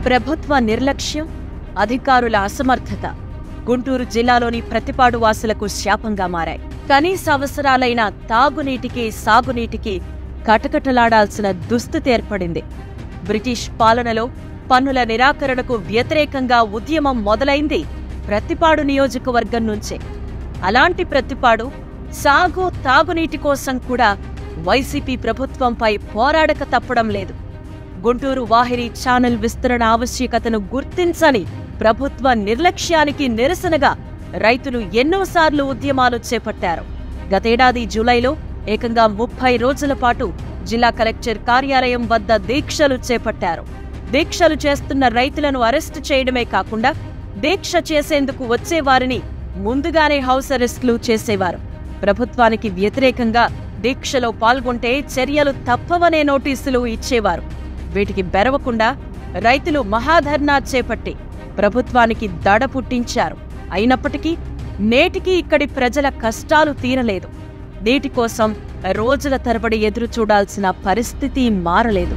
ప్రభుత్వ నిర్లక్ష్యం అధికారుల అసమర్థత గుంటూరు జిల్లాలోని ప్రతిపాడు వాసులకు శాపంగా మారాయి కనీస అవసరాలైన తాగునీటికి సాగునీటికి కటకటలాడాల్సిన దుస్థితి ఏర్పడింది బ్రిటిష్ పాలనలో పన్నుల నిరాకరణకు వ్యతిరేకంగా ఉద్యమం మొదలైంది ప్రతిపాడు నియోజకవర్గం నుంచే అలాంటి ప్రతిపాడు సాగు తాగునీటి కోసం కూడా వైసీపీ ప్రభుత్వంపై పోరాడక తప్పడం లేదు గుంటూరు వాహిని ఛానల్ విస్తరణ ఆవశ్యకతను గుర్తించని ప్రభుత్వ నిర్లక్ష్యానికి నిరసనగా రైతులు ఎన్నోసార్లు ఉద్యమాలు చేపట్టారు గతేడాది జూలైలో ఏకంగా ముప్పై రోజుల పాటు జిల్లా కలెక్టర్ కార్యాలయం వద్ద దీక్షలు చేపట్టారు దీక్షలు చేస్తున్న రైతులను అరెస్టు చేయడమే కాకుండా దీక్ష చేసేందుకు వచ్చేవారిని ముందుగానే హౌస్ అరెస్టులు చేసేవారు ప్రభుత్వానికి వ్యతిరేకంగా దీక్షలో పాల్గొంటే చర్యలు తప్పవనే నోటీసులు ఇచ్చేవారు వీటికి బెరవకుండా రైతులు మహాధర్నా చేపట్టి ప్రభుత్వానికి దడ పుట్టించారు అయినప్పటికీ నేటికి ఇక్కడి ప్రజల కష్టాలు తీరలేదు నీటి కోసం రోజుల తరబడి ఎదురు చూడాల్సిన పరిస్థితి మారలేదు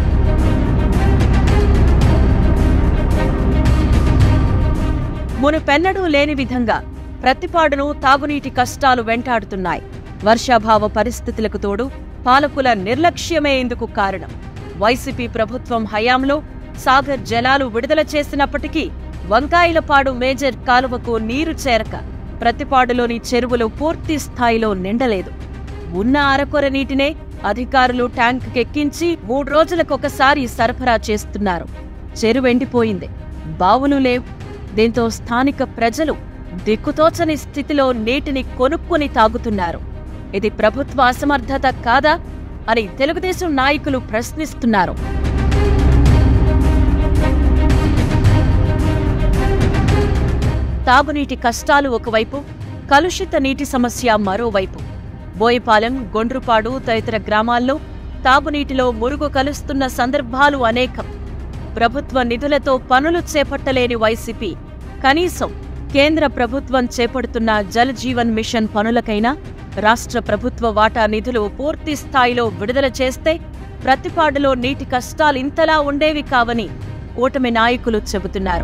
మునుపెన్నడూ లేని విధంగా ప్రతిపాడును తాగునీటి కష్టాలు వెంటాడుతున్నాయి వర్షాభావ పరిస్థితులకు తోడు పాలకుల నిర్లక్ష్యమే ఇందుకు కారణం వైసీపీ ప్రభుత్వం హయాంలో సాగర్ జలాలు విడుదల చేసినప్పటికీ వంకాయలపాడు మేజర్ కాలువకు నీరు చేరక ప్రతిపాడులోని చెరువులు పూర్తి స్థాయిలో నిండలేదు ఉన్న అరకొర నీటినే అధికారులు ట్యాంకుకెక్కించి మూడు రోజులకొకసారి సరఫరా చేస్తున్నారు చెరువెండిపోయింది బావులు లేవు దీంతో స్థానిక ప్రజలు దిక్కుతోచని స్థితిలో నీటిని కొనుక్కొని తాగుతున్నారు ఇది ప్రభుత్వ అసమర్థత కాదా అని తెలుగుదేశం నాయకులు ప్రశ్నిస్తున్నారు తాగునీటి కష్టాలు ఒకవైపు కలుషిత నీటి సమస్య మరోవైపు బోయపాలెం గొండ్రుపాడు తదితర గ్రామాల్లో తాగునీటిలో మురుగు కలుస్తున్న సందర్భాలు అనేకం ప్రభుత్వ నిధులతో పనులు చేపట్టలేని వైసీపీ కనీసం కేంద్ర ప్రభుత్వం చేపడుతున్న జల్ జీవన్ మిషన్ పనులకైనా రాష్ట్ర ప్రభుత్వ వాటా నిధులు పూర్తి స్థాయిలో విడుదల చేస్తే ప్రతిపాడులో నీటి కష్టాలు ఇంతలా ఉండేవి కావని కూటమి నాయకులు చెబుతున్నారు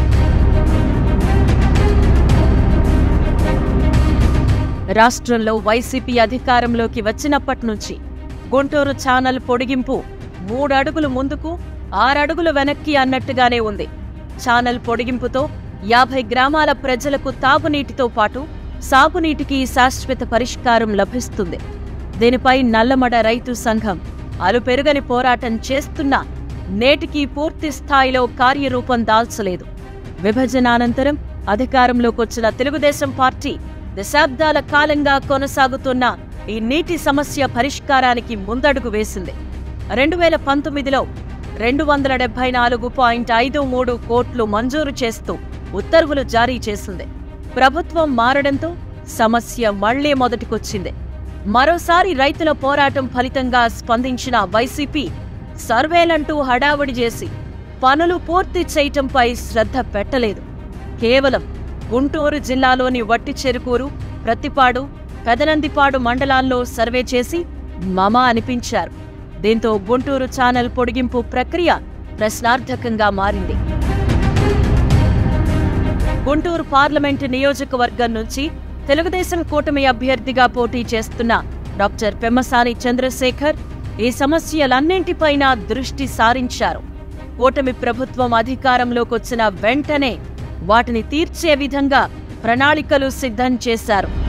రాష్ట్రంలో వైసీపీ అధికారంలోకి వచ్చినప్పటి నుంచి గుంటూరు ఛానల్ పొడిగింపు మూడడుగులు ముందుకు ఆరడుగులు వెనక్కి అన్నట్టుగానే ఉంది ఛానల్ పొడిగింపుతో యాభై గ్రామాల ప్రజలకు తాగునీటితో పాటు సాగునీటికి శాశ్వత పరిష్కారం లభిస్తుంది దీనిపై నల్లమడ రైతు సంఘం అలుపెరుగని పోరాటం చేస్తున్నా నేటికి పూర్తి స్థాయిలో కార్యరూపం దాల్చలేదు విభజనానంతరం అధికారంలోకొచ్చిన తెలుగుదేశం పార్టీ దశాబ్దాల కాలంగా కొనసాగుతున్న ఈ నీటి సమస్య పరిష్కారానికి ముందడుగు వేసింది రెండు వేల పంతొమ్మిదిలో రెండు వందల డెబ్బై నాలుగు పాయింట్ ఐదు మూడు కోట్లు మంజూరు చేస్తూ ఉత్తర్వులు జారీ చేసింది ప్రభుత్వం మారడంతో సమస్య మళ్లీ మొదటికొచ్చింది మరోసారి రైతుల పోరాటం ఫలితంగా స్పందించిన వైసీపీ సర్వేలంటూ హడావుడి చేసి పనులు పూర్తి చేయటంపై శ్రద్ధ పెట్టలేదు కేవలం గుంటూరు జిల్లాలోని వట్టి చెరుకూరు ప్రత్తిపాడు పెదనందిపాడు మండలాల్లో సర్వే చేసి మమ అనిపించారు దీంతో గుంటూరు ఛానల్ పొడిగింపు ప్రక్రియ ప్రశ్నార్థకంగా మారింది గుంటూరు పార్లమెంటు నియోజకవర్గం నుంచి తెలుగుదేశం కూటమి అభ్యర్థిగా పోటీ చేస్తున్న డాక్టర్ పెమ్మసాని చంద్రశేఖర్ ఈ సమస్యలన్నింటిపైన దృష్టి సారించారు కూటమి ప్రభుత్వం అధికారంలోకొచ్చిన వెంటనే వాటిని తీర్చే విధంగా ప్రణాళికలు సిద్ధం చేశారు